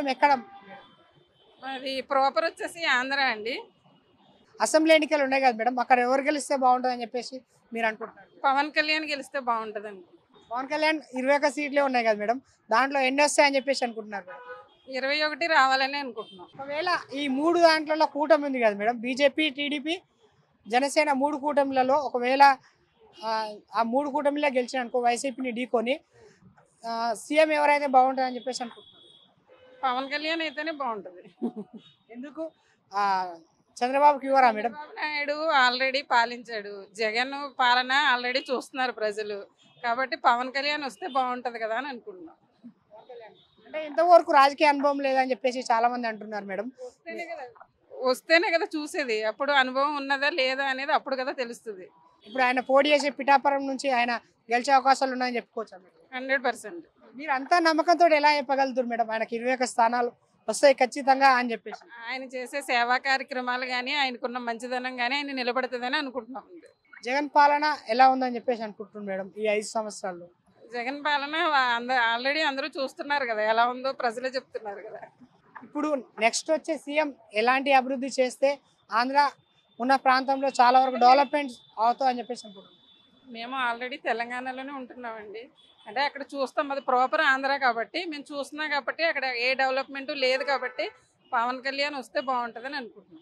madam ఎక్కడ అది proper వచ్చేసి ఆంధ్ర అండి అసెంబ్లీ ఎన్నికలు ఉన్నాయి కదా మేడం అక్కడ ఎవరు గెలిస్తే బాగుంటుంది అని చెప్పేసి మీరు అనుకుంటున్నారు పవన్ కళ్యాణ్ గెలిస్తే బాగుంటుందండి పవన్ కళ్యాణ్ ఇరవై ఒక్క సీట్లే ఉన్నాయి కదా మేడం దాంట్లో ఎన్ని వస్తాయని చెప్పేసి అనుకుంటున్నారు మేడం ఇరవై ఒకటి రావాలని అనుకుంటున్నాం ఒకవేళ ఈ మూడు దాంట్లలో కూటమి ఉంది కదా మేడం బీజేపీ టీడీపీ జనసేన మూడు కూటమిలలో ఒకవేళ ఆ, ఆ మూడు కూటమిలో గెలిచిన అనుకో వైసీపీని ఢీకొని ఆ, సీఎం ఎవరైతే బాగుంటుందని చెప్పేసి అనుకుంటున్నారు పవన్ కళ్యాణ్ అయితేనే బాగుంటుంది ఎందుకు ఆ, చంద్రబాబుకి ఇవ్వరా మేడం చంద్రబాబు నాయుడు ఆల్రెడీ పాలించాడు జగన్ పాలన ఆల్రెడీ చూస్తున్నారు ప్రజలు కాబట్టి పవన్ కళ్యాణ్ వస్తే బాగుంటది కదా అని అనుకుంటున్నాం అంటే ఇంతవరకు రాజకీయ అనుభవం లేదని చెప్పేసి చాలా మంది అంటున్నారు మేడం వస్తేనే కదా వస్తేనే కదా చూసేది అప్పుడు అనుభవం ఉన్నదా లేదా అనేది అప్పుడు కదా తెలుస్తుంది ఇప్పుడు ఆయన పోటీ చేసే పిఠాపురం నుంచి ఆయన గెలిచే అవకాశాలు ఉన్నాయని చెప్పుకోవచ్చా మేడం హండ్రెడ్ పర్సెంట్ మీరు అంతా నమ్మకంతో ఎలా చెప్పగలుగుతారు మేడం ఆయనకి ఇరవై ఒక్క స్థానాలు వస్తాయి ఖచ్చితంగా అని చెప్పేసి ఆయన చేసే సేవా కార్యక్రమాలు కానీ ఆయనకున్న మంచిదనం కానీ ఆయన నిలబడుతుందని అనుకుంటున్నాం జగన్ పాలన ఎలా ఉందని చెప్పేసి అనుకుంటున్నారు మేడం ఈ ఐదు సంవత్సరాల్లో జగన్ పాలన అందరూ ఆల్రెడీ అందరూ చూస్తున్నారు కదా ఎలా ఉందో ప్రజలే చెప్తున్నారు కదా ఇప్పుడు నెక్స్ట్ వచ్చే సీఎం ఎలాంటి అభివృద్ధి చేస్తే ఆంధ్ర ఉన్న ప్రాంతంలో చాలా వరకు డెవలప్మెంట్ అవుతాయి అని చెప్పేసి అనుకుంటున్నాను మేము ఆల్రెడీ తెలంగాణలోనే ఉంటున్నామండి అంటే అక్కడ చూస్తాం అది ప్రాపర్ ఆంధ్ర కాబట్టి మేము చూస్తున్నాం కాబట్టి అక్కడ ఏ డెవలప్మెంట్ లేదు కాబట్టి పవన్ కళ్యాణ్ వస్తే బాగుంటుందని అనుకుంటున్నాం